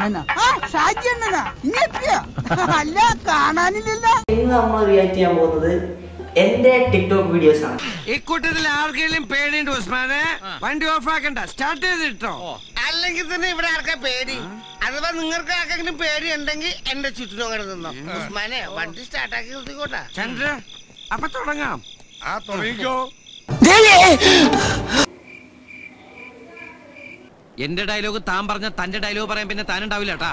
ഞാനാ ആ ഷാജി അണ്ണനാ ഇങ്ങെത്തിയോ അല്ല കാണാനില്ലല്ലോ ഇന്ന് നമ്മൾ റിയാക്ട് ചെയ്യാൻ പോകുന്നത് എന്റെ ടിക്ടോക്ക് വീഡിയോസ് ആണ് ഇക്കൂട്ടത്തിൽ ആർക്കെങ്കിലും പേടിയുണ്ട് ഉസ്മാനെ വണ്ടി ഓഫ് ആക്കണ്ട സ്റ്റാർട്ട് ചെയ്തിട്ടോ അല്ലെങ്കിൽ തന്നെ ഇവിടെ ആർക്കാ പേടി അഥവാ നിങ്ങൾക്ക് ആർക്കെങ്കിലും പേടി ഉണ്ടെങ്കിൽ എന്റെ ചുറ്റിനും അങ്ങനെ നിന്നോ ഉസ്മാനെ വണ്ടി സ്റ്റാർട്ടാക്കി നിർത്തിക്കോട്ടെ ചന്ദ്ര അപ്പൊ തുടങ്ങാം ആ തുടങ്ങിക്കോ എന്റെ ഡയലോഗ് താൻ പറഞ്ഞ തന്റെ ഡയലോഗ് പറയാൻ പിന്നെ താനുണ്ടാവില്ല കേട്ടാ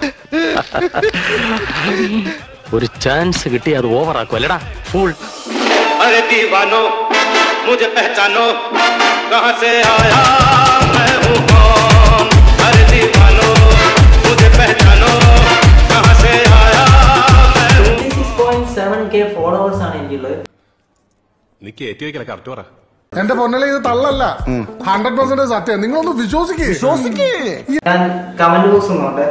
ഒരു ചാൻസ് കിട്ടി അത് ഓവറാക്കും അല്ലടാ ഫുൾ अरे दीवानो मुझे पहचानो कहाँ से आया मैं हूँ कौन अरे दीवानो मुझे पहचानो कहाँ से आया मैं हूँ twenty six point seven K followers ആണ് എനിക്കുള്ളത് നീ കയറ്റി വെക്കല കറക്റ്റ് പറ എന്റെ പൊന്നലെ ഇത് തള്ളല്ല ഹൺഡ്രഡ് പെർസെന്റ് സത്യം നിങ്ങളൊന്ന് വിശ്വസിക്കേ വിശ്വസിക്കേ ഞാൻ കമന്റ് ബോക്സ് നോട്ടെ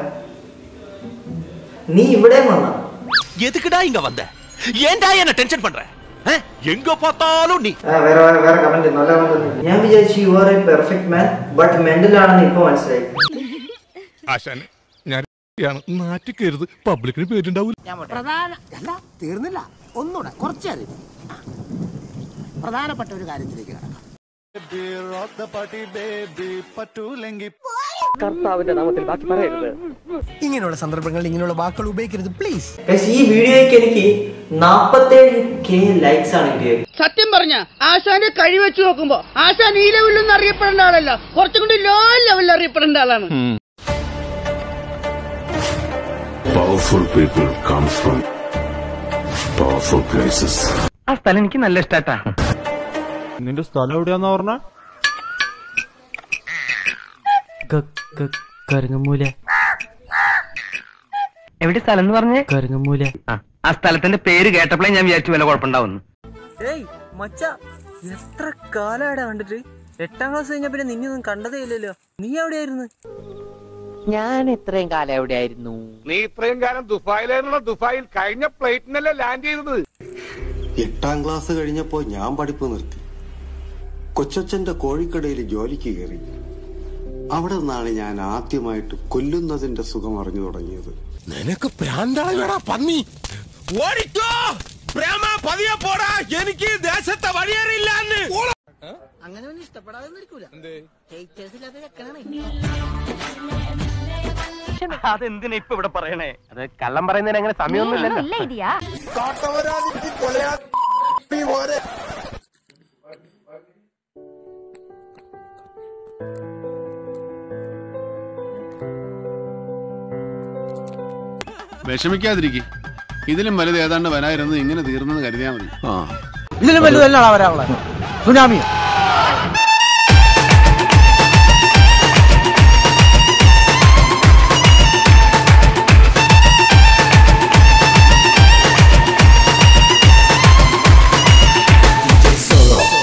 നീ ഇവിടെ വന്ന எதுக்குடா இங்க வந்த ஏன்டா என்ன டென்ஷன் பண்ற ஆ? எங்க பார்த்தாலும் நீ വേറെ വേറെ വേറെ കമന്റ് നല്ല കമന്റ് ഞാൻ വിചാരിച്ചു you are a perfect man but mental ആണെന്ന് ഇപ്പൊ മനസ്സിലായി ആശാന് ഞാൻ നാറ്റിക്കരുത് പബ്ലിക്കിന് പേരുണ്ടാവൂല പ്രധാന അല്ല തീർന്നില്ല ഒന്നുകൂടെ കുറച്ചേറി പ്രധാനപ്പെട്ട ഒരു കാര്യത്തിലേക്ക് കിടക്കാം ഇങ്ങനെയുള്ള സന്ദർഭങ്ങളിൽ ഇങ്ങനെയുള്ള വാക്കുകൾ ഉപയോഗിക്കരുത് പ്ലീസ് Guys, ഈ വീഡിയോയ്ക്ക് എനിക്ക് നാപ്പത്തേഴ് കെ ലൈക്സ് ആണ് കിട്ടിയത് സത്യം പറഞ്ഞ ആശാന്റെ കഴി വെച്ച് നോക്കുമ്പോ ആശാൻ ഈ ലെവലിലൊന്നും അറിയപ്പെടേണ്ട ആളല്ല കുറച്ചും കൂടി ലോ ലെവലിൽ അറിയപ്പെടേണ്ട ആളാണ് Powerful people come from powerful places. ആ സ്ഥലം എനിക്ക് നല്ല ഇഷ്ടാട്ടാ നിന്റെ സ്ഥലം എവിടെയാന്നാ പറഞ്ഞ കരുങ്ങമൂല എവിടെ സ്ഥലം എന്ന് പറഞ്ഞേ കരുങ്ങമൂല ആ സ്ഥലത്തിന്റെ പേര് കേട്ടപ്പോഴേ ഞാൻ വിചാരിച്ചു വല്ല കുഴപ്പമുണ്ടാവുന്നു ഏയ് മച്ച എത്ര കാലാടാ കണ്ടിട്ട് എട്ടാം ക്ലാസ് കഴിഞ്ഞ പിന്നെ നിന്നെ ഒന്നും കണ്ടതേ ഇല്ലല്ലോ നീ എവിടെയായിരുന്നു ഞാൻ ഇത്രയും കാലം എവിടെയായിരുന്നു നീ ഇത്രയും കാലം ദുബായിലായിരുന്നുള്ള ദുബായിൽ കഴിഞ്ഞ പ്ലേറ്റിനല്ലേ ലാൻഡ് ചെയ്തത് എട്ടാം ക്ലാസ് കഴിഞ്ഞപ്പോ ഞാൻ പഠിപ്പ് നിർത്തി കൊച്ചച്ഛന്റെ കോഴിക്കടയിൽ ജോലിക്ക് കയറി അവിടെ നിന്നാണ് ഞാൻ ആദ്യമായിട്ട് കൊല്ലുന്നതിന്റെ സുഖം അറിഞ്ഞു തുടങ്ങിയത് നിനക്ക് പ്രാന്താളി വേടാ പന്നി ഓടിക്കോ പ്രേമ പതിയെ പോടാ എനിക്ക് ദേശത്തെ വഴിയേറിയില്ലാന്ന് അങ്ങനെ ഒന്നും ഇഷ്ടപ്പെടാതെ നിൽക്കൂല ഹേറ്റേഴ്സില്ലാത്ത ചെക്കനാണ് അതെന്തിനാ ഇപ്പൊ ഇവിടെ പറയണേ അത് കള്ളം പറയുന്നതിന് അങ്ങനെ സമയമൊന്നുമില്ലല്ലോ വിഷമിക്കാതിരിക്കും ഇതിലും വലുത് ഏതാണ്ട് വരായിരുന്നത് ഇങ്ങനെ തീർന്നെന്ന് കരുതിയാൽ മതി ഇതിലും വലുതല്ല വരാനുള്ളത് സുനാമിയോ